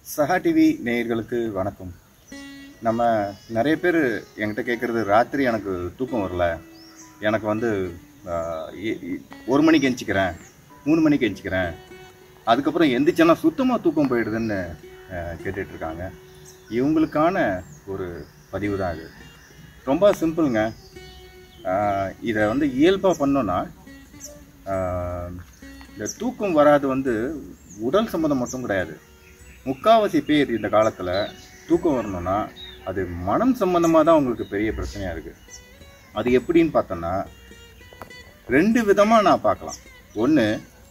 சஹா டிவி நேயர்களுக்கு வணக்கம் நம்ம நிறைய பேர் என்கிட்ட கேட்குறது ராத்திரி எனக்கு தூக்கம் வரல எனக்கு வந்து ஆஹ், எ- எ- ஒரு மணிக்கு எந்திரிக்கிறேன் மூணு மணிக்கு எந்திரிக்கிறேன் அதுக்கப்புறம் எந்திரிச்சேன்னா சுத்தமாக தூக்கம் போயிடுதுன்னு ஆஹ், கேட்டுட்டு இருக்காங்க இவங்களுக்கான ஒரு பதிவு தான் இது ரொம்ப சிம்பிளுங்க ஆஹ், இதை வந்து இயல்பாக பண்ணோன்னா ஆஹ், இந்த தூக்கம் வராது வந்து உடல் சம்மந்தம் மட்டும் கிடையாது முக்காவாசி பேர் இந்த காலத்தில் தூக்கம் வரணும்னா அது மனம் சம்மந்தமாக தான் உங்களுக்கு பெரிய பிரச்சனையாக இருக்குது அது எப்படின்னு பார்த்தோன்னா ரெண்டு விதமாக நான் பார்க்கலாம் ஒன்று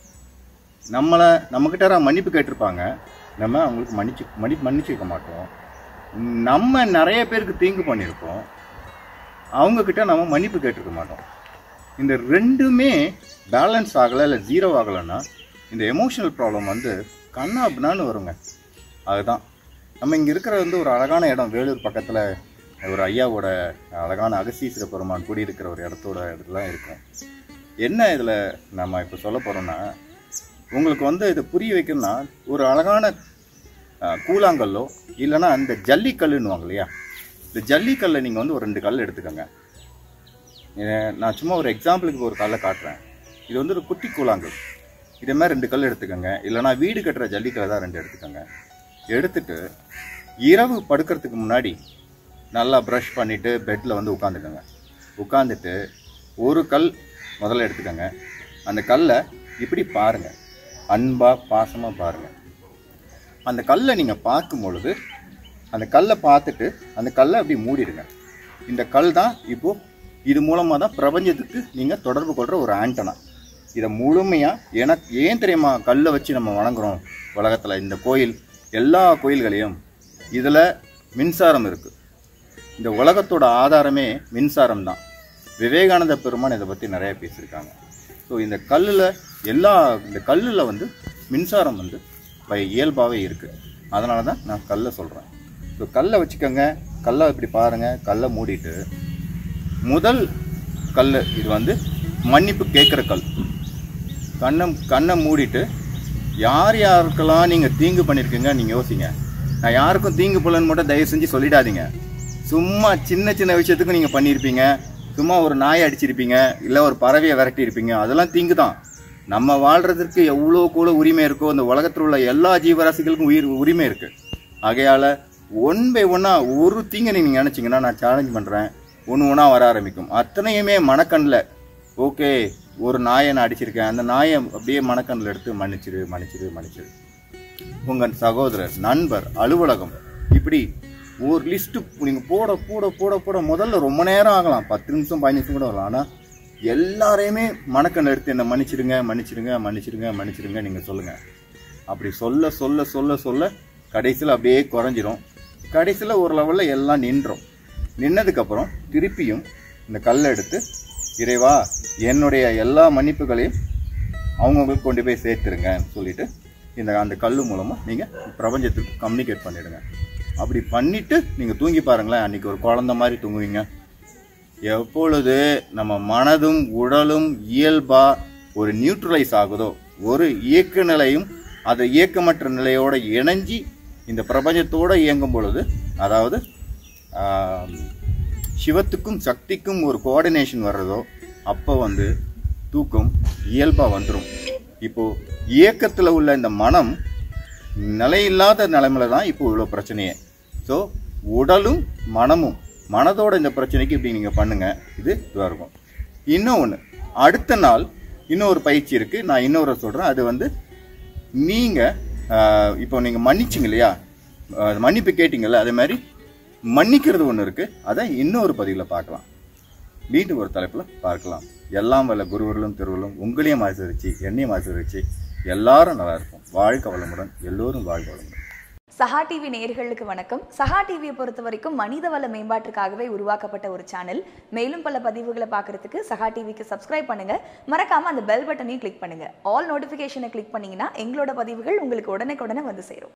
நம்மளை நம்மக்கிட்ட யாராவது மன்னிப்பு கேட்டிருப்பாங்க நம்ம அவங்களுக்கு மன்னிச்சு மன்னி மன்னிச்சிருக்க மாட்டோம் நம்ம நிறைய பேருக்கு தீங்கு பண்ணியிருப்போம் அவங்கக்கிட்ட நம்ம மன்னிப்பு கேட்டிருக்க மாட்டோம் இந்த ரெண்டுமே பேலன்ஸ் ஆகலை இல்லை ஜீரோ ஆகலைன்னா இந்த எமோஷனல் ப்ராப்ளம் வந்து கண்ணா அப்படின்னான்னு வருங்க அதுதான் நம்ம இங்கே இருக்கிற வந்து ஒரு அழகான இடம் வேலூர் பக்கத்தில் ஒரு ஐயாவோட அழகான அகசீஸ்வர பெருமான் குடியிருக்கிற ஒரு இடத்தோட இடத்துல இருக்கும் என்ன இதில் நம்ம இப்போ சொல்ல போகிறோம்னா உங்களுக்கு வந்து இதை புரிய வைக்கணும்னா ஒரு அழகான அஹ், கூழாங்கல்லோ இல்லைன்னா அந்த ஜல்லிக்கல்லுன்னுவாங்க இல்லையா இந்த ஜல்லிக்கல்லை நீங்கள் வந்து ஒரு ரெண்டு கல் எடுத்துக்கோங்க அஹ், நான் சும்மா ஒரு எக்ஸாம்பிளுக்கு ஒரு கல்லை காட்டுறேன் இது வந்து ஒரு குட்டி கூழாங்கல் இதே மாதிரி ரெண்டு கல் எடுத்துக்கோங்க இல்லைன்னா வீடு கட்டுற ஜல்லிக்கல்லை தான் ரெண்டு எடுத்துக்கோங்க எடுத்துட்டு இரவு படுக்கிறதுக்கு முன்னாடி நல்லா ப்ரஷ் பண்ணிவிட்டு பெட்டில் வந்து உட்காந்துக்கோங்க உட்காந்துட்டு ஒரு கல் முதல்ல எடுத்துக்கோங்க அந்த கல்லை இப்படி பாருங்கள் அன்பாக பாசமாக பாருங்கள் அந்த கல்லை நீங்கள் பார்க்கும் பொழுது அந்த கல்லை பார்த்துட்டு அந்த கல்லை அப்படி மூடிடுங்க இந்த கல் தான் இப்போது இது மூலமாக தான் பிரபஞ்சத்துக்கு நீங்கள் தொடர்பு கொள்கிற ஒரு ஆண்டனா இதை முழுமையாக எனக்கு ஏன் தெரியுமா கல்லை வச்சு நம்ம வணங்குறோம் உலகத்தில் இந்த கோயில் எல்லா கோயில்களையும் இதில் மின்சாரம் இருக்குது இந்த உலகத்தோட ஆதாரமே மின்சாரம் தான் விவேகானந்த பெருமான் இதை பற்றி நிறைய பேசியிருக்காங்க ஸோ இந்த கல்லில் எல்லா இந்த கல்லில் வந்து மின்சாரம் வந்து பை இயல்பாகவே இருக்குது அதனால தான் நான் கல்லை சொல்கிறேன் ஸோ கல்லை வச்சுக்கோங்க கல்லை இப்படி பாருங்கள் கல்லை மூடிட்டு முதல் கல் இது வந்து மன்னிப்பு கேட்குற கல் கண்ணை கண்ணை மூடிட்டு யார் யாருக்கெல்லாம் நீங்கள் தீங்கு பண்ணியிருக்கீங்க நீங்கள் யோசிங்க நான் யாருக்கும் தீங்கு போலன்னு மட்டும் தயவு செஞ்சு சொல்லிடாதீங்க சும்மா சின்ன சின்ன விஷயத்துக்கும் நீங்கள் பண்ணியிருப்பீங்க சும்மா ஒரு நாயை அடிச்சிருப்பீங்க இல்லை ஒரு பறவையை விரட்டி இருப்பீங்க அதெல்லாம் தீங்கு தான் நம்ம வாழ்கிறதுக்கு எவ்வளோ கூட உரிமை இருக்கோ இந்த உலகத்தில் உள்ள எல்லா ஜீவராசிகளுக்கும் உயிர் உரிமை இருக்குது ஆகையால் ஒன் பை ஒன்னாக ஒரு தீங்கை நீங்கள் நினச்சிங்கன்னா நான் சேலஞ்ச் பண்ணுறேன் ஒன்று ஒன்றா வர ஆரம்பிக்கும் அத்தனையுமே மனக்கண்ணில் ஓகே ஒரு நாயை நான் அடிச்சிருக்கேன் அந்த நாயை அப்படியே மனக்கண்ணில் எடுத்து மன்னிச்சிரு மன்னிச்சிரு மன்னிச்சிரு உங்கள் சகோதரர் நண்பர் அலுவலகம் இப்படி ஒரு லிஸ்ட்டு நீங்கள் போட போட போட போட முதல்ல ரொம்ப நேரம் ஆகலாம் பத்து நிமிஷம் பதினஞ்சு நிமிஷம் கூட வரலாம் ஆனால் எல்லாரையுமே மனக்கண்ணில் எடுத்து என்ன மன்னிச்சிடுங்க மன்னிச்சிடுங்க மன்னிச்சிடுங்க மன்னிச்சிடுங்க நீங்கள் சொல்லுங்கள் அப்படி சொல்ல சொல்ல சொல்ல சொல்ல கடைசியில் அப்படியே குறைஞ்சிரும் கடைசியில் ஒரு லெவலில் எல்லாம் நின்றோம் நின்னதுக்கப்புறம் திருப்பியும் இந்த கல்லை எடுத்து இறைவா என்னுடைய எல்லா மன்னிப்புகளையும் அவங்கவுங்களுக்கு கொண்டு போய் சேர்த்துருங்கன்னு சொல்லிட்டு இந்த அந்த கல் மூலமாக நீங்கள் பிரபஞ்சத்துக்கு கம்யூனிகேட் பண்ணிடுங்க அப்படி பண்ணிவிட்டு நீங்கள் தூங்கி பாருங்களேன் அன்றைக்கி ஒரு குழந்த மாதிரி தூங்குவீங்க எப்பொழுது நம்ம மனதும் உடலும் இயல்பா ஒரு நியூட்ரலைஸ் ஆகுதோ ஒரு இயக்க நிலையும் அது இயக்கமற்ற நிலையோட இணைஞ்சி இந்த பிரபஞ்சத்தோட இயங்கும் பொழுது அதாவது ஆம், சிவத்துக்கும் சக்திக்கும் ஒரு கோஆர்டினேஷன் வர்றதோ அப்போ வந்து தூக்கம் இயல்பாக வந்துடும் இப்போ இயக்கத்தில் உள்ள இந்த மனம் நிலையில்லாத நிலைமையில தான் இப்போ இவ்வளோ பிரச்சனையே ஸோ உடலும் மனமும் மனதோட இந்த பிரச்சனைக்கு இப்படி நீங்கள் பண்ணுங்க இது இதுவாக இருக்கும் இன்னொன்று அடுத்த நாள் இன்னொரு பயிற்சி இருக்குது நான் இன்னொரு சொல்கிறேன் அது வந்து நீங்கள் இப்போ நீங்கள் மன்னிச்சிங்க இல்லையா ஆஹ் மன்னிப்பு கேட்டீங்கல்ல அதே மாதிரி மன்னிக்கிறது ஒன்று இருக்குது அதை இன்னொரு பதிவில் பார்க்கலாம் மீண்டும் ஒரு தலைப்பில் பார்க்கலாம் எல்லாம் வல்ல குருவர்களும் திருவர்களும் உங்களையும் ஆசீர்வதிச்சு என்னையும் ஆசீர்வதிச்சு எல்லாரும் நல்லா இருப்போம் வாழ்க வளமுடன் எல்லோரும் வாழ்க வளமுடன் சஹா டிவி நேயர்களுக்கு வணக்கம் சஹா டிவியை பொறுத்த வரைக்கும் மனிதவள மேம்பாட்டுக்காகவே உருவாக்கப்பட்ட ஒரு சேனல் மேலும் பல பதிவுகளை பார்க்கறதுக்கு சஹா டிவிக்கு சப்ஸ்கிரைப் பண்ணுங்க மறக்காம அந்த பெல் பட்டனையும் கிளிக் பண்ணுங்க ஆல் நோட்டிஃபிகேஷனை கிளிக் பண்ணீங்கன்னா எங்களோட பதிவுகள் உங்களுக்கு உடனே வந்து சேரும்